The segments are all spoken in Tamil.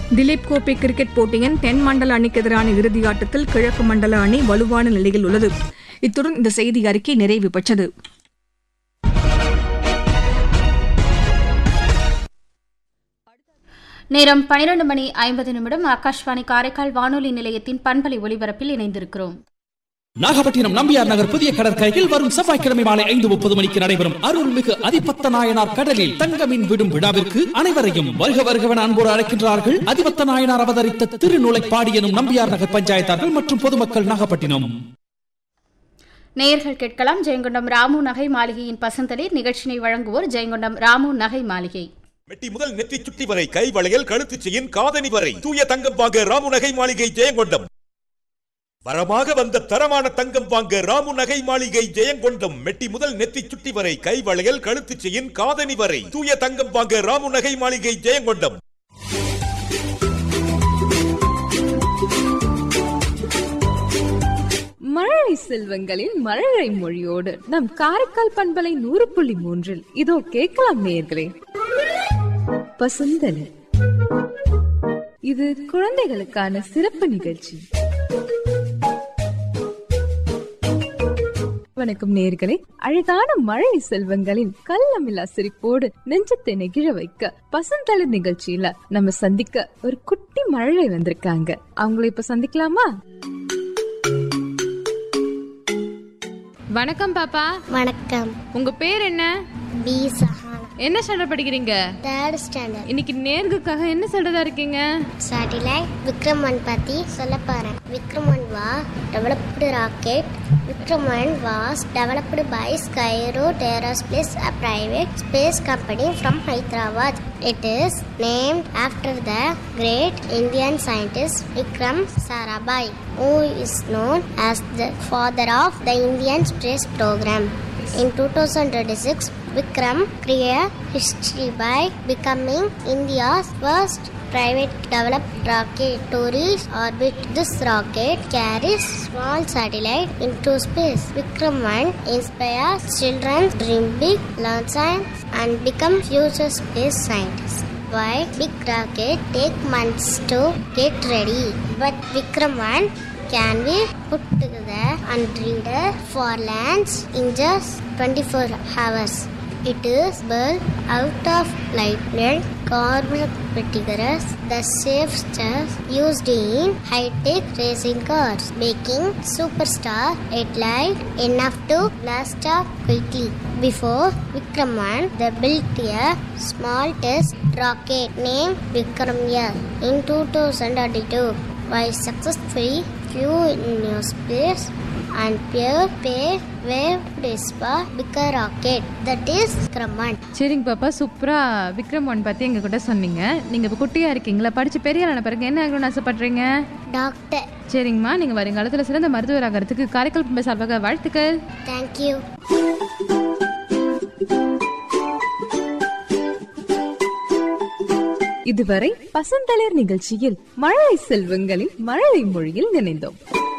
திலீப் கோப்பை கிரிக்கெட் போட்டியின் தென் மண்டல அணிக்கு எதிரான இறுதி ஆட்டத்தில் கிழக்கு மண்டல அணி வலுவான நிலையில் உள்ளது இத்துடன் இந்த செய்தி அறிக்கை நிறைவு பெற்றது நேரம் பனிரெண்டு மணி ஐம்பது நிமிடம் ஆகாஷ்வாணி காரைக்கால் வானொலி நிலையத்தின் பண்பலை ஒலிபரப்பில் இணைந்திருக்கிறோம் நாகப்பட்டினம் நம்பியார் நகர் புதிய கடற்கரையில் வரும் செவ்வாய்க்கிழமை மாலை ஐந்து முப்பது மணிக்கு நடைபெறும் அருள்மிகு அதிபத்த நாயனார் கடலில் தங்கமின் விடும் விழாவிற்கு அனைவரையும் வருக வருகவன அன்போடு அழைக்கின்றார்கள் அதிபத்த நாயனார் அவதரித்த திருநூலைப்பாடி எனும் நம்பியார் நகர் பஞ்சாயத்தார்கள் மற்றும் பொதுமக்கள் நாகப்பட்டினம் நேயர்கள் கேட்கலாம் ஜெயங்கொண்டம் ராமு நகை மாளிகையின் பசந்தளிர் நிகழ்ச்சியை வழங்குவோர் ஜெயங்கொண்டம் ராமு நகை மாளிகை மெட்டி முதல் நெற்றி சுட்டி வரை கை வளையல் கழுத்து செயின் காதணி வரை தூய தங்கம் வாங்க ராமு நகை மாளிகை ஜெயங்கொண்டம் வரமாக வந்த தரமான தங்கம் வாங்க ராமு நகை மாளிகை ஜெயங்கொண்டம் மெட்டி முதல் நெத்தி சுட்டி வரை கை வளையல் கழுத்து செயின் காதணி வரை தூய தங்கம் வாங்க ராமு நகை மாளிகை ஜெயங்கொண்டம் மழலை செல்வங்களின் மழலை மொழியோடு நம் காரைக்கால் பண்பலை நூறு புள்ளி மூன்றில் இதோ கேட்கலாம் நேயர்களே பசுந்தலி இது குழந்தைகளுக்கான சிறப்பு நிகழ்ச்சி வணக்கம் நேர்களே அழகான மழை செல்வங்களின் கள்ளமில்லா சிரிப்போடு நெஞ்சத்தை நெகிழ வைக்க பசந்தளிர் நிகழ்ச்சியில நம்ம சந்திக்க ஒரு குட்டி மழலை வந்திருக்காங்க அவங்கள இப்ப சந்திக்கலாமா வணக்கம் பாப்பா வணக்கம் உங்க பேர் என்ன பி சஹானா என்ன ஸ்டாண்டர்ட் படிக்கிறீங்க தேர்ட் ஸ்டாண்டர்ட் இன்னைக்கு நேர்குக்காக என்ன சொல்றதா இருக்கீங்க சேட்டிலைட் விக்ரம் ஒன் பற்றி சொல்ல போகிறேன் Vikram one was developed rocket Vikram one was developed by Skyroot Aerospace a private space company from Hyderabad it is named after the great Indian scientist Vikram Sarabhai who is known as the father of the Indian space program. In 2026, Vikram created history by becoming India's first private developed rocket to reach orbit. This rocket carries small satellite into space. Vikram 1 inspires children to dream big, learn science, and become future space scientists. Why big rocket take months to get ready, but Vikram 1 can be put together and reader for lands in just 24 hours. It is built out of lightweight carbon particles, the safest used in high-tech racing cars, making superstar headlight enough to blast off quickly. Before Vikram 1, they built a small test rocket named Vikram L in 2022 by successfully flew in new space and pure pay wave Vespa bigger rocket that is Vikram 1. சரிங்க பாப்பா சூப்பரா விக்ரம் ஒன் பத்தி எங்க கிட்ட சொன்னீங்க நீங்க இப்ப குட்டியா இருக்கீங்களா படிச்சு பெரிய ஆன பிறகு என்ன ஆகணும்னு ஆசைப்படுறீங்க டாக்டர் சரிங்கம்மா நீங்க வருங்காலத்துல சிறந்த மருத்துவர் ஆகிறதுக்கு காரைக்கால் பண்பை சார்பாக வாழ்த்துக்கள் தேங்க்யூ இதுவரை பசந்தளிர் நிகழ்ச்சியில் மழலை செல்வங்களின் மழலை மொழியில் நினைந்தோம்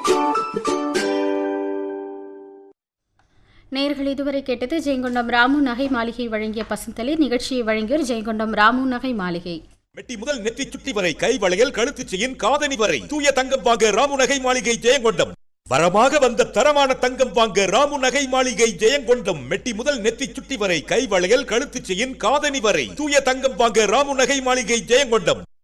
நேயர்கள் இதுவரை கேட்டது ஜெயங்கொண்டம் ராமு நகை மாளிகை வழங்கிய பசந்தளிர் நிகழ்ச்சியை வழங்கியோர் ஜெயங்கொண்டம் ராமு நகை மாளிகை மெட்டி முதல் நெற்றி சுட்டி வரை கை வளையல் கழுத்து செயின் காதணி வரை தூய தங்கம் வாங்க ராமு நகை மாளிகை ஜெயங்கொண்டம் வரமாக வந்த தரமான தங்கம் வாங்க ராமு நகை மாளிகை ஜெயங்கொண்டம் மெட்டி முதல் நெத்தி சுட்டி வரை கை வளையல் கழுத்து செயின் காதணி வரை தூய தங்கம் வாங்க ராமு நகை மாளிகை ஜெயங்கொண்டம்